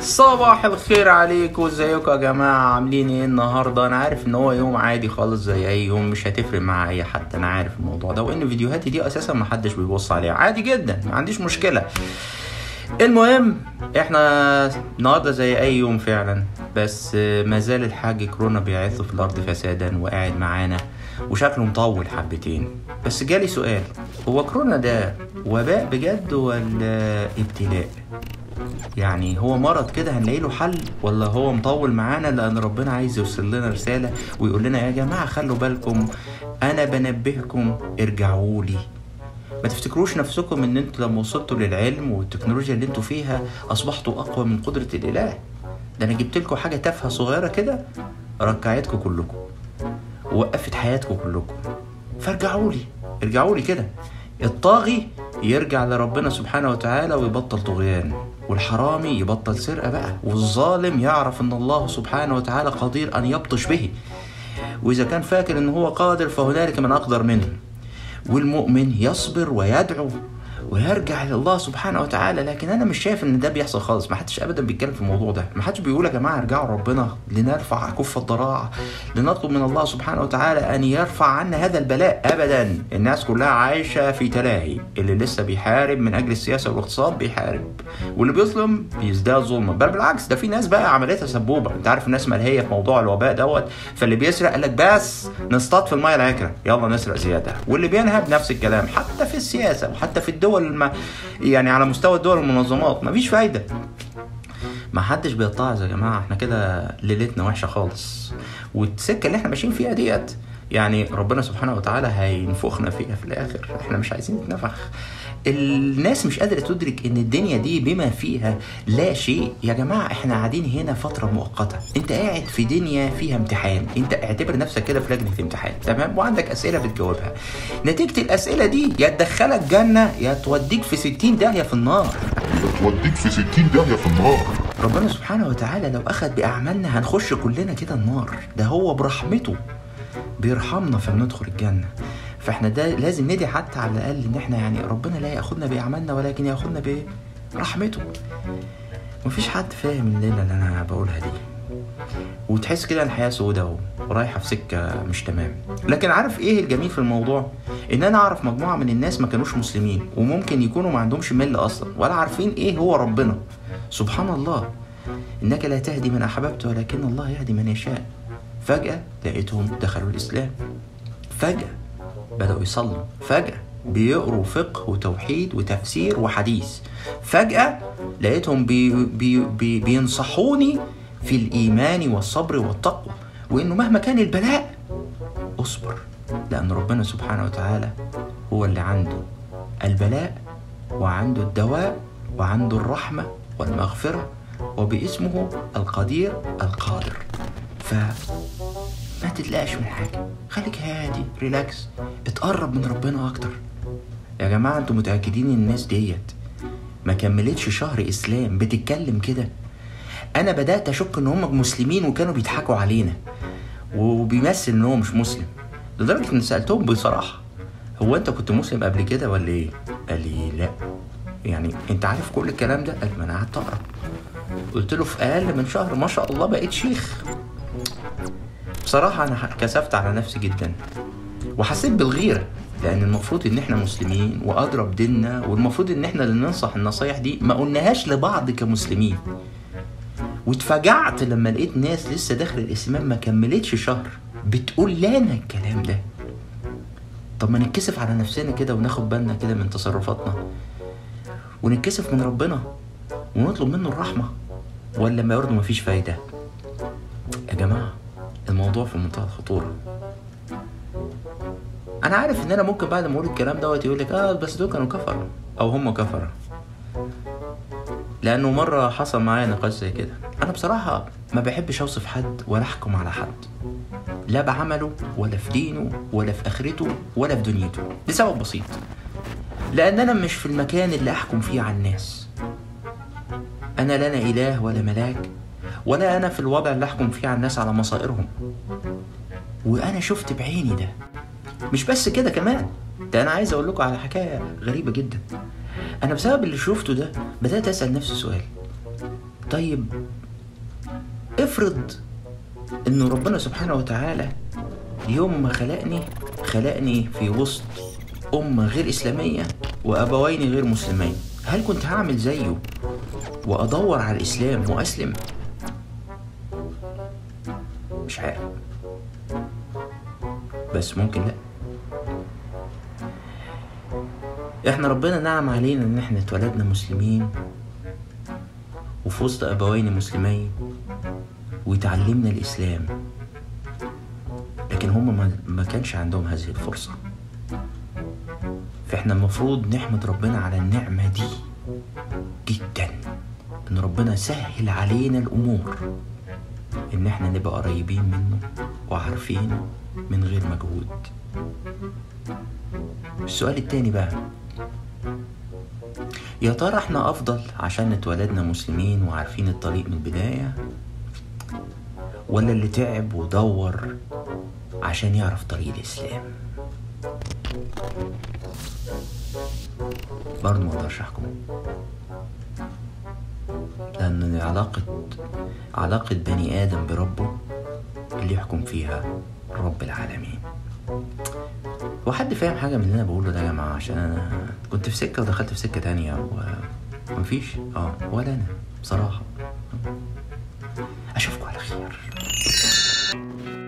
صباح الخير عليكم ازيكم يا جماعه عاملين ايه النهارده انا عارف ان هو يوم عادي خالص زي اي يوم مش هتفرق مع اي حد انا عارف الموضوع ده وان فيديوهاتي دي اساسا ما حدش بيبص عليها عادي جدا ما عنديش مشكله المهم احنا النهارده زي اي يوم فعلا بس ما زال الحاج كورونا بيعث في الارض فسادا وقاعد معانا وشكله مطول حبتين بس جالي سؤال هو كورونا ده وباء بجد ولا ابتلاء يعني هو مرض كده هنلاقي له حل ولا هو مطول معانا لان ربنا عايز يوصل لنا رساله ويقول لنا يا جماعه خلوا بالكم انا بنبهكم ارجعوا لي ما تفتكروش نفسكم ان انتوا لما وصلتوا للعلم والتكنولوجيا اللي انتوا فيها اصبحتوا اقوى من قدره الاله ده انا جبت لكم حاجه تافهه صغيره كده ركعتكم كلكم ووقفت حياتكم كلكم فارجعوا لي ارجعوا لي كده الطاغي يرجع لربنا سبحانه وتعالى ويبطل طغيان والحرامي يبطل سرقة بقى والظالم يعرف ان الله سبحانه وتعالى قدير ان يبطش به واذا كان فاكر ان هو قادر فهنالك من اقدر منه والمؤمن يصبر ويدعو ويرجع لله سبحانه وتعالى لكن انا مش شايف ان ده بيحصل خالص ما حدش ابدا بيتكلم في الموضوع ده ما حدش بيقول يا جماعه ارجعوا ربنا لنرفع كف الضراعه لنطلب من الله سبحانه وتعالى ان يرفع عنا هذا البلاء ابدا الناس كلها عايشه في تلاهي اللي لسه بيحارب من اجل السياسه والاقتصاد بيحارب واللي بيظلم بيزداد ظلما بل بالعكس ده في ناس بقى عمليتها سبوبه انت عارف الناس ملهيه في موضوع الوباء دوت فاللي بيسرق قال لك بس نصطاد في الميه العكره يلا نسرق زياده واللي بينهب نفس الكلام حتى في السياسه وحتى في الدول الم... يعني على مستوى الدول والمنظمات مفيش فايده ما حدش بيتعظ يا جماعه احنا كده ليلتنا وحشه خالص والسكه اللي احنا ماشيين فيها ديت يعني ربنا سبحانه وتعالى هينفخنا فيها في الاخر احنا مش عايزين نتنفخ الناس مش قادره تدرك ان الدنيا دي بما فيها لا شيء يا جماعه احنا قاعدين هنا فتره مؤقته انت قاعد في دنيا فيها امتحان انت اعتبر نفسك كده في لجنه امتحان تمام وعندك اسئله بتجاوبها نتيجه الاسئله دي يا تدخلك جنه يا توديك في 60 داهيه في النار توديك في 60 داهية في النار ربنا سبحانه وتعالى لو اخذ باعمالنا هنخش كلنا كده النار ده هو برحمته بيرحمنا فبندخل الجنه فاحنا ده لازم ندعي حتى على الاقل ان احنا يعني ربنا لا ياخذنا باعمالنا ولكن ياخذنا برحمته مفيش حد فاهم الليله اللي انا بقولها دي وتحس كده الحياه سودة ورايحه في سكه مش تمام لكن عارف ايه الجميل في الموضوع ان انا اعرف مجموعه من الناس ما كانوش مسلمين وممكن يكونوا ما عندهمش مل اصلا ولا عارفين ايه هو ربنا سبحان الله انك لا تهدي من احببت ولكن الله يهدي من يشاء فجاه لقيتهم دخلوا الاسلام فجاه بدأوا يصلوا فجأة بيقروا فقه وتوحيد وتفسير وحديث فجأة لقيتهم بي بي بي بينصحوني في الإيمان والصبر والتقوى وإنه مهما كان البلاء اصبر لأن ربنا سبحانه وتعالى هو اللي عنده البلاء وعنده الدواء وعنده الرحمة والمغفرة وباسمه القدير القادر ف ما تتلاقش من حاجه خليك هادي ريلاكس اتقرب من ربنا اكتر يا جماعه انتوا متاكدين ان الناس ديت ما كملتش شهر اسلام بتتكلم كده انا بدات اشك ان هم مسلمين وكانوا بيضحكوا علينا وبيمثل ان هو مش مسلم لدرجه ان سالتهم بصراحه هو انت كنت مسلم قبل كده ولا ايه قال لي لا يعني انت عارف كل الكلام ده قال ما انا قعدت اقرا قلت له في اقل من شهر ما شاء الله بقيت شيخ بصراحة أنا كسفت على نفسي جدا وحسيت بالغيرة لأن المفروض إن إحنا مسلمين وأضرب ديننا والمفروض إن إحنا اللي ننصح النصايح دي ما قلناهاش لبعض كمسلمين واتفجعت لما لقيت ناس لسه داخل الإسلام ما كملتش شهر بتقول لنا الكلام ده طب ما نتكسف على نفسنا كده وناخد بالنا كده من تصرفاتنا ونتكسف من ربنا ونطلب منه الرحمة ولا ما برضه مفيش فايدة يا جماعة الموضوع في منتهى الخطورة أنا عارف إن أنا ممكن بعد ما أقول الكلام دوت يقول لك آه بس دول كانوا كفرة أو هم كفرة لأنه مرة حصل معايا نقاش زي كده أنا بصراحة ما بحبش أوصف حد ولا أحكم على حد لا بعمله ولا في دينه ولا في آخرته ولا في دنيته لسبب بسيط لأن أنا مش في المكان اللي أحكم فيه على الناس أنا لنا إله ولا ملاك ولا انا في الوضع اللي احكم فيه على الناس على مصائرهم وانا شفت بعيني ده مش بس كده كمان ده انا عايز اقول لكم على حكايه غريبه جدا انا بسبب اللي شفته ده بدات اسال نفسي سؤال طيب افرض ان ربنا سبحانه وتعالى يوم ما خلقني خلقني في وسط أمة غير إسلامية وأبوين غير مسلمين هل كنت هعمل زيه وأدور على الإسلام وأسلم؟ مش عارف بس ممكن لأ احنا ربنا نعم علينا ان احنا اتولدنا مسلمين وفي وسط ابوين مسلمين وتعلمنا الاسلام لكن هم ما, ما كانش عندهم هذه الفرصة فاحنا المفروض نحمد ربنا على النعمة دي جدا ان ربنا سهل علينا الامور ان احنا نبقى قريبين منه وعارفينه من غير مجهود السؤال التاني بقى يا ترى احنا افضل عشان اتولدنا مسلمين وعارفين الطريق من البداية ولا اللي تعب ودور عشان يعرف طريق الاسلام برضه ما اقدرش احكم لان علاقة علاقة بني ادم بربه اللي يحكم فيها رب العالمين وحد فاهم حاجة من اللي انا بقوله ده يا جماعة عشان انا كنت في سكة ودخلت في سكة تانية ومفيش اه ولا انا بصراحة اشوفكم على خير